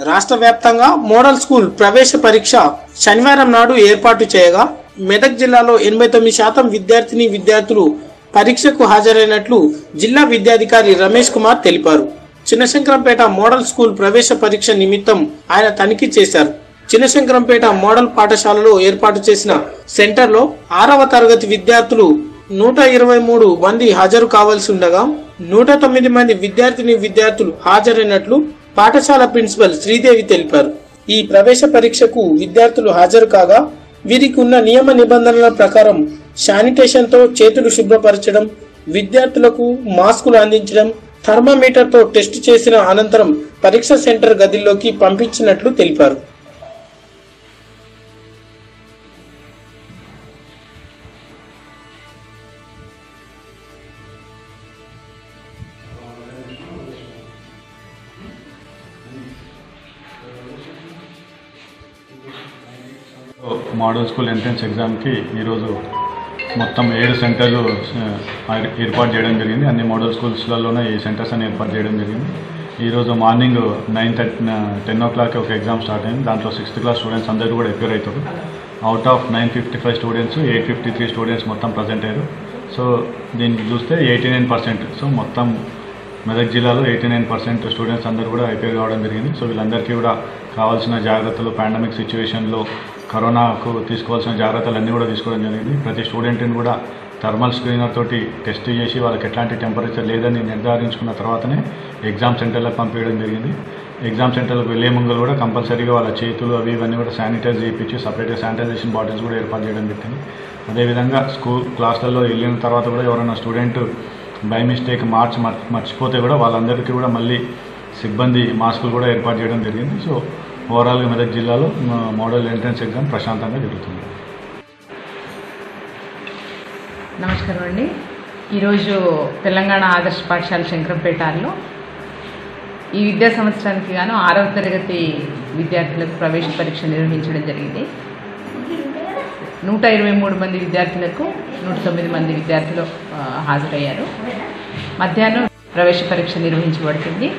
రాష్ట్ర వ్యాప్తంగా model school ప్రవేశ పరీక్ష శనివారం నాడు ఏర్పాటు చేయగా మెదక్ జిల్లాలో ఎనభై తొమ్మిది శాతం విద్యార్థిని విద్యార్థులు పరీక్షకు హాజరైనట్లు జిల్లా విద్యాధికారి రమేష్ కుమార్ తెలిపారు చిన్నశంకరంపేట మోడల్ స్కూల్ ప్రవేశ పరీక్ష నిమిత్తం ఆయన తనిఖీ చేశారు చిన్నశంకరంపేట మోడల్ పాఠశాలలో ఏర్పాటు చేసిన సెంటర్లో ఆరవ తరగతి విద్యార్థులు నూట ఇరవై మూడు మంది హాజరు కావాల్సి ఉండగా నూట తొమ్మిది మంది విద్యార్థిని విద్యార్థులు హాజరైనట్లు పాఠశాల ప్రిన్సిపల్ శ్రీదేవి తెలిపారు ఈ ప్రవేశ పరీక్షకు విద్యార్థులు హాజరు కాగా వీరికి ఉన్న నియమ నిబంధనల ప్రకారం శానిటేషన్ తో చేతులు శుభ్రపరచడం విద్యార్థులకు మాస్కులు అందించడం థర్మామీటర్ తో టెస్ట్ చేసిన అనంతరం పరీక్ష సెంటర్ గదిలోకి పంపించినట్లు తెలిపారు మోడల్ స్కూల్ ఎంట్రన్స్ ఎగ్జామ్కి ఈరోజు మొత్తం ఏడు సెంటర్లు ఆ, ఏర్పాటు చేయడం జరిగింది అన్ని మోడల్ స్కూల్స్లలోనే ఈ సెంటర్స్ అని ఏర్పాటు చేయడం జరిగింది ఈరోజు morning nine thirty ten o'clock ఒక ఎగ్జామ్ స్టార్ట్ అయింది దాంట్లో సిక్స్త్ క్లాస్ స్టూడెంట్స్ అందరూ కూడా అపేర్ అవుతారు out of nine fifty five students eight fifty three students మొత్తం ప్రజెంట్ అయ్యారు సో దీనికి చూస్తే ఎయిటీ నైన్ పర్సెంట్ సో మొత్తం మెదక్ జిల్లాలో ఎయిటీ నైన్ పర్సెంట్ స్టూడెంట్స్ అందరూ కూడా ఐపీఎల్ కావడం జరిగింది సో వీళ్ళందరికీ కూడా కావాల్సిన జాగ్రత్తలు పాండమిక్ సిచ్యువేషన్లో కరోనాకు తీసుకోవాల్సిన జాగ్రత్తలు అన్నీ కూడా తీసుకోవడం జరిగింది ప్రతి స్టూడెంట్ని కూడా థర్మల్ స్క్రీనర్ తోటి టెస్ట్ చేసి వాళ్ళకి ఎట్లాంటి టెంపరేచర్ లేదని నిర్ధారించుకున్న తర్వాతనే ఎగ్జామ్ సెంటర్లకు పంపించడం జరిగింది ఎగ్జామ్ సెంటర్లకు వెళ్ళే ముందు కూడా కంపల్సరీగా వాళ్ళ చేతులు అవి ఇవన్నీ కూడా శానిటైజ్ చేయించి సపరేట్గా శానిటైజేషన్ బాటిల్స్ కూడా ఏర్పాటు చేయడం జరిగింది అదేవిధంగా స్కూల్ క్లాసులలో వెళ్ళిన తర్వాత కూడా ఎవరైనా స్టూడెంట్ బై మిస్టేక్ మార్చి మర్- మర్చిపోతే కూడా వాళ్ళందరికీ కూడా మళ్ళీ సిబ్బంది మాస్కులు కూడా ఏర్పాటు చేయడం జరిగింది సో ఓవరాల్గా మెదక్ జిల్లాలో మ- మోడల్ ఎంట్రన్స్ ఎగ్జామ్ ప్రశాంతంగా జరుగుతుంది నమస్కారం అండి ఈరోజు తెలంగాణ ఆదర్శ పాఠశాల శంకరంపేటలో ఈ విద్యా సంవత్సరానికి గాను ఆరవ తరగతి విద్యార్థులకు ప్రవేశ పరీక్ష నిర్వహించడం జరిగింది నూట ఇరవై మూడు మంది విద్యార్థులకు నూట తొమ్మిది మంది విద్యార్థులు ఆ, హాజరయ్యారు మధ్యాహ్నం ప్రవేశ పరీక్ష నిర్వహించబడుతుంది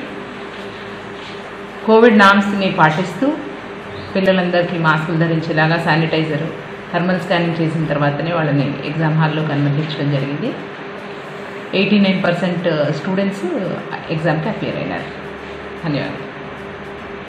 కోవిడ్ నామ్స్ని పాటిస్తూ పిల్లలందరికీ మాస్కులు ధరించేలాగా శానిటైజర్ థర్మల్ స్కానింగ్ చేసిన తర్వాతనే వాళ్ళని ఎగ్జామ్ హాల్లోకి అనుమతించడం జరిగింది ఎయిటీ నైన్ పర్సెంట్ స్టూడెంట్స్ ఎగ్జామ్కి అపియర్ అయినారు ధన్యవాదాలు